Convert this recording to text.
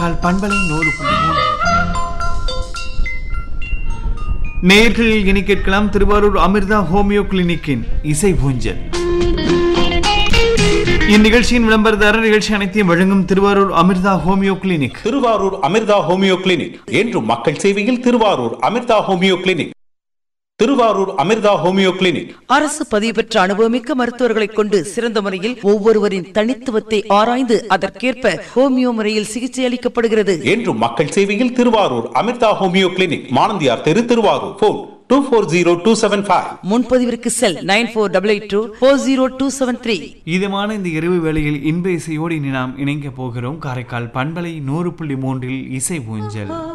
கால் பண்பலை நூறு புள்ளி மூன்று நேயர்கள் இனி கேட்கலாம் திருவாரூர் அமிர்தா ஹோமியோ கிளினிக்கின் இசை ஊஞ்சல் இந்நிகழ்ச்சியின் விளம்பரதாரர் நிகழ்ச்சி அனைத்தையும் வழங்கும் Thiruvarur Amirtha homeo clinic Thiruvarur Amirtha homeo clinic என்றும் மக்கள் சேவையில் Thiruvarur Amirtha homeo clinic Thiruvarur Amirtha homeo clinic அரசு பதிவு பெற்ற அனுபவமிக்க மருத்துவர்களைக் கொண்டு சிறந்த முறையில் ஒவ்வொருவரின் தனித்துவத்தை ஆராய்ந்து அதற்கேற்ப ஹோமியோ முறையில் சிகிச்சை அளிக்கப்படுகிறது என்றும் மக்கள் சேவையில் திருவாரூர் அமிர்தா ஹோமியோ கிளினிக் மானந்தியார் தெரு Thiruvarur phone two four zero two seven five முன்பதிவிற்கு cell nine four double eight two four zero two seven three இதமான இந்த இரவு வேளையில் இன்ப இசையோடு இனி நாம் இணைக்க போகிறோம் காரைக்கால் பண்பலை நூறு புள்ளி மூன்றில் இசை ஊஞ்சல்